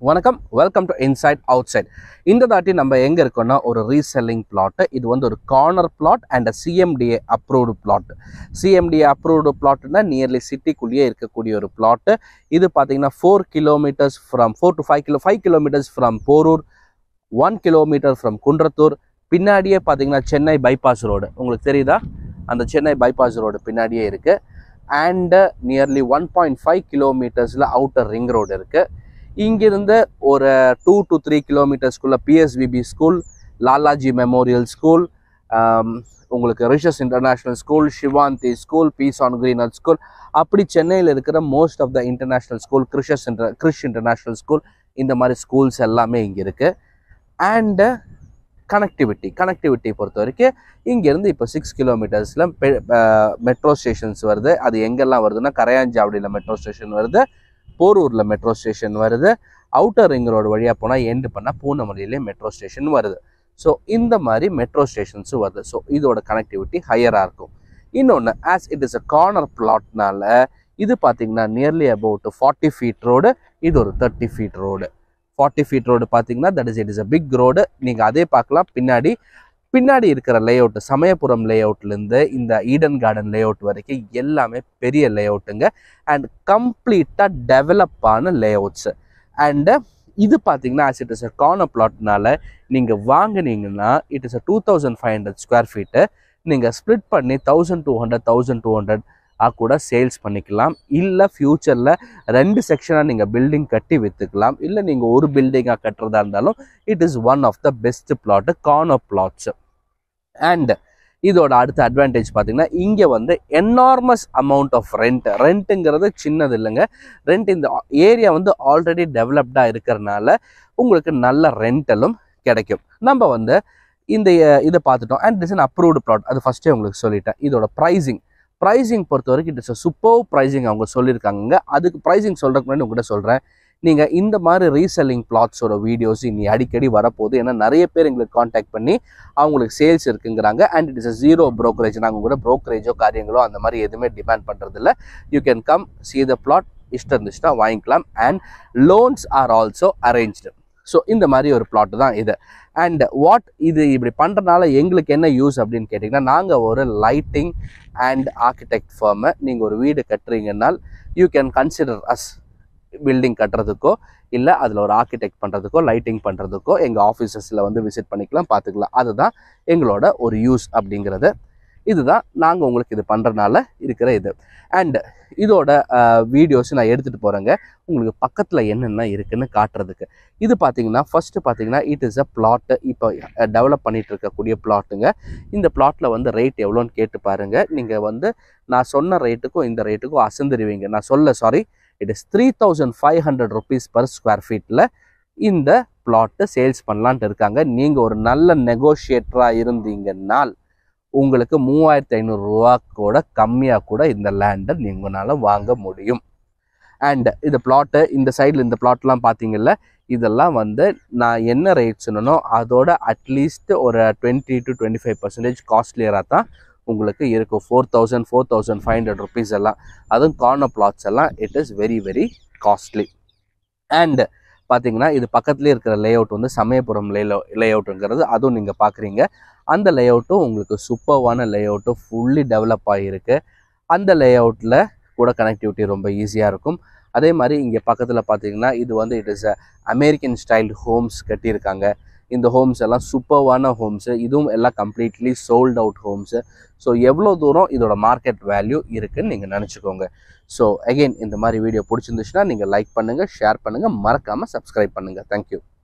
வணக்கம் welcome to inside outside இந்த தாட்டி நம்ம எங்கே இருக்கோம்னா ஒரு ரீசெல்லிங் பிளாட் இது வந்து ஒரு corner plot and CMDA approved plot CMDA approved பிளாட்னா நியர்லி சிட்டிக்குள்ளேயே இருக்கக்கூடிய ஒரு பிளாட் இது பார்த்தீங்கன்னா four kilometres from four to five kilo five kilometres from Porur one kilometre from Kundrathur பின்னாடியே பார்த்தீங்கன்னா சென்னை பைபாஸ் ரோடு உங்களுக்கு தெரியுதா அந்த சென்னை பைபாஸ் ரோடு பின்னாடியே இருக்குது and nearly one point five கிலோமீட்டர்ஸில் அவுட்டர் ரிங் ரோடு இருக்குது இங்கிருந்து ஒரு டூ டு த்ரீ கிலோமீட்டர்ஸ்குள்ளே PSBB school Lalaji memorial school உங்களுக்கு ரிஷஸ் international school Sivanthi school peace on greener school அப்படி சென்னையில் இருக்கிற most of the international school கிறிஷஸ் இன்டர் கிறிஷ் இன்டர்நேஷ்னல் ஸ்கூல் இந்த மாதிரி ஸ்கூல்ஸ் எல்லாமே இங்கே இருக்குது அண்டு கனெக்டிவிட்டி கனெக்டிவிட்டி பொறுத்த வரைக்கும் இங்கேருந்து இப்போ சிக்ஸ் கிலோமீட்டர்ஸில் மெட்ரோ ஸ்டேஷன்ஸ் வருது அது எங்கெல்லாம் வருதுன்னா கரையாஞ்சாவடியில் மெட்ரோ ஸ்டேஷன் வருது போரூரில் மெட்ரோ ஸ்டேஷன் வருது அவுட்டர் ரிங் ரோடு வழியாக போனால் எண்டு பண்ணால் பூனமல்லியிலே மெட்ரோ ஸ்டேஷன் வருது ஸோ இந்த மாதிரி மெட்ரோ ஸ்டேஷன்ஸும் வருது ஸோ இதோட கனெக்டிவிட்டி ஹையராக இருக்கும் இன்னொன்று as it is a corner பிளாட்னால இது பார்த்தீங்கன்னா nearly about forty feet road இது ஒரு thirty feet road forty feet road பார்த்தீங்கன்னா that is it is a big road நீங்கள் அதே பார்க்கலாம் பின்னாடி பின்னாடி இருக்கிற லேஅவுட் சமயபுரம் லேஅவுட்லேருந்து இந்த ஈடன் கார்டன் லேஅவுட் வரைக்கும் எல்லாமே பெரிய லேஅவுட்டுங்க அண்ட் கம்ப்ளீட்டாக டெவலப் ஆன லேஅவுட்ஸு அண்டு இது பார்த்தீங்கன்னா as it is a corner பிளாட்னால நீங்கள் வாங்குனீங்கன்னா it is a two thousand five hundred square feet நீங்கள் ஸ்ப்ளிட் பண்ணி thousand two hundred thousand two hundred கூட சேல்ஸ் பண்ணிக்கலாம் இல்லை ஃப்யூச்சரில் ரெண்டு செக்ஷனாக நீங்கள் பில்டிங் கட்டி விற்றுக்கலாம் இல்லை நீங்கள் ஒரு பில்டிங்காக கட்டுறதா இருந்தாலும் it is one of the best plot corner plots and இதோட அடுத்த அட்வான்டேஜ் பார்த்தீங்கன்னா இங்கே வந்து என்னார்மஸ் அமௌண்ட் ஆஃப் ரெண்ட் ரெண்ட்டுங்கிறது சின்னது இல்லைங்க ரெண்ட் இந்த ஏரியா வந்து ஆல்ரெடி டெவலப்டாக இருக்கிறனால உங்களுக்கு நல்ல ரெண்டலும் கிடைக்கும் நம்ம வந்து இந்த இதை பார்த்துட்டோம் and it's an approved plot அது ஃபஸ்ட்டே உங்களுக்கு சொல்லிட்டேன் இதோட ப்ரைஸிங் ப்ரைஸிங் பொறுத்த வரைக்கும் இட் இஸ் சூப்பர் ப்ரைஸிங் அவங்க சொல்லியிருக்காங்க அதுக்கு ப்ரைஸிங் சொல்கிறதுக்கு முன்னாடி உங்கள்கிட்ட சொல்கிறேன் நீங்கள் இந்த மாதிரி ரீசெல்லிங் பிளாட்ஸோட வீடியோஸ் இனி அடிக்கடி வரப்போகுது ஏன்னா நிறைய பேர் எங்களுக்கு காண்டாக்ட் பண்ணி அவங்களுக்கு சேல்ஸ் இருக்குங்கிறாங்க and it is a zero brokerage நாங்கள் கூட ப்ரோக்கரேஜோ காரியங்களோ அந்த மாதிரி எதுவுமே டிமாண்ட் பண்ணுறதில்ல you can come see the plot இஷ்டம் இருந்துச்சுன்னா வாங்கிக்கலாம் and loans are also arranged so இந்த மாதிரி ஒரு பிளாட் தான் இது அண்ட் வாட் இது இப்படி பண்ணுறதுனால எங்களுக்கு என்ன யூஸ் அப்படின்னு கேட்டிங்கன்னா நாங்கள் ஒரு லைட்டிங் அண்ட் ஆர்கிடெக்ட் ஃபார்மை நீங்கள் ஒரு வீடு கட்டுறீங்கன்னால் you can consider as building கட்டுறதுக்கோ இல்லை அதில் ஒரு ஆர்கிடெக்ட் பண்ணுறதுக்கோ லைட்டிங் பண்ணுறதுக்கோ எங்கள் ஆஃபீஸஸில் வந்து விசிட் பண்ணிக்கலாம் பார்த்துக்கலாம் அதுதான் எங்களோட ஒரு யூஸ் அப்படிங்கிறது இதுதான் நாங்கள் உங்களுக்கு இது பண்ணுறதுனால இருக்கிற இது அண்ட் இதோட வீடியோஸ் நான் எடுத்துகிட்டு போகிறேங்க உங்களுக்கு பக்கத்தில் என்னென்ன இருக்குன்னு காட்டுறதுக்கு இது பார்த்தீங்கன்னா ஃபஸ்ட்டு பார்த்தீங்கன்னா இட் இஸ் அ பிளாட்டு இப்போ டெவலப் பண்ணிகிட்டு இருக்கக்கூடிய பிளாட்டுங்க இந்த பிளாட்டில் வந்து ரேட் எவ்வளோன்னு கேட்டு பாருங்கள் நீங்கள் வந்து நான் சொன்ன ரேட்டுக்கும் இந்த ரேட்டுக்கும் அசந்துருவீங்க நான் சொல்ல sorry it is three thousand five hundred rupees per square ஃபீட்டில் இந்த பிளாட்டை சேல்ஸ் பண்ணலான்ட்டு இருக்காங்க நீங்கள் ஒரு நல்ல நெகோஷியேட்டராக இருந்தீங்கன்னால் உங்களுக்கு மூவாயிரத்தி ஐநூறுரூவா கூட கம்மியாக கூட இந்த லேண்டை நீங்களால் வாங்க முடியும் அண்ட் இந்த பிளாட்டு இந்த சைடில் இந்த பிளாட்லாம் பார்த்தீங்கல்ல இதெல்லாம் வந்து நான் என்ன ரேட் சொன்னனோ அதோட அட்லீஸ்ட் ஒரு twenty to twenty five percentage காஸ்ட்லியராக தான் உங்களுக்கு இருக்கும் four thousand four thousand five hundred rupees எல்லாம் அதுவும் கார்னர் பிளாட்ஸ் எல்லாம் it is very very costly and பார்த்தீங்கன்னா இது பக்கத்துலேயே இருக்கிற லேஅவுட் வந்து சமயபுரம் லே லேஅவுட்டுங்கிறது அதுவும் நீங்கள் பார்க்குறீங்க அந்த லேஅவுட்டும் உங்களுக்கு சூப்பர்வான லேஅவுட்டும் ஃபுல்லி டெவலப் ஆகியிருக்கு அந்த லேஅவுட்டில் கூட கனெக்டிவிட்டி ரொம்ப ஈஸியாக இருக்கும் அதே மாதிரி இங்கே பக்கத்தில் பார்த்தீங்கன்னா இது வந்து it is a American style homes கட்டியிருக்காங்க இந்த ஹோம்ஸ் எல்லாம் சூப்பர்வான ஹோம்ஸு இதுவும் எல்லாம் completely sold out homes so எவ்வளோ தூரம் இதோட மார்க்கெட் வேல்யூ இருக்குன்னு நீங்கள் நினச்சிக்கோங்க ஸோ அகெயின் இந்த மாதிரி வீடியோ பிடிச்சிருந்துச்சுன்னா நீங்கள் லைக் பண்ணுங்கள் ஷேர் பண்ணுங்கள் மறக்காமல் சப்ஸ்கிரைப் பண்ணுங்கள் தேங்க்யூ